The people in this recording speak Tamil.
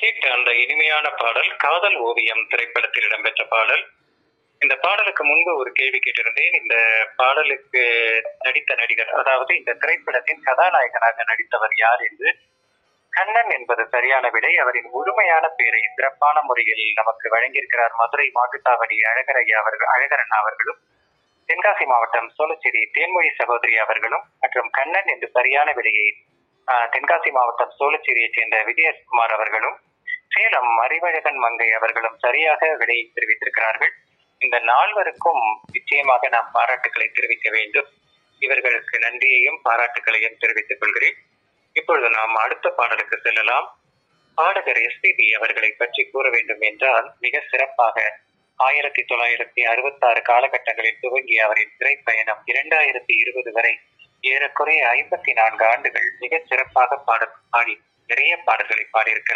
கேட்ட அந்த இனிமையான பாடல் காதல் ஓவியம் திரைப்படத்தில் இடம்பெற்ற பாடல் இந்த பாடலுக்கு முன்பு ஒரு கேள்வி கேட்டிருந்தேன் இந்த பாடலுக்கு நடித்த நடிகர் அதாவது இந்த திரைப்படத்தின் கதாநாயகனாக நடித்தவர் யார் என்று கண்ணன் என்பது சரியான விடை அவரின் முழுமையான பெயரை சிறப்பான முறையில் நமக்கு வழங்கியிருக்கிறார் மதுரை மாட்டுத்தாவணி அழகரையா அவர்கள் அழகரன் அவர்களும் தென்காசி மாவட்டம் சோழச்சேரி தேன்மொழி சகோதரி அவர்களும் மற்றும் கண்ணன் என்று சரியான விடையை ஆஹ், தென்காசி மாவட்டம் சோழச்சேரியைச் சேர்ந்த விஜயகுமார் அவர்களும் சேலம் அறிவழகன் மங்கை அவர்களும் சரியாக விடையை தெரிவித்திருக்கிறார்கள் இந்த நால்வருக்கும் நிச்சயமாக நாம் பாராட்டுக்களை தெரிவிக்க வேண்டும் இவர்களுக்கு நன்றியையும் பாராட்டுக்களையும் தெரிவித்துக் கொள்கிறேன் இப்பொழுது நாம் அடுத்த பாடலுக்கு செல்லலாம் பாடகர் எஸ்பிபி அவர்களை பற்றி கூற வேண்டும் என்றால் மிக சிறப்பாக ஆயிரத்தி தொள்ளாயிரத்தி அறுபத்தி ஆறு காலகட்டங்களில் துவங்கிய அவரின் திரைப்பயணம் இரண்டாயிரத்தி இருபது வரை ஏறக்குறைய ஐம்பத்தி நான்கு ஆண்டுகள் மிகச் சிறப்பாக பாட பாடி நிறைய பாடல்களை பாடியிருக்கிறார்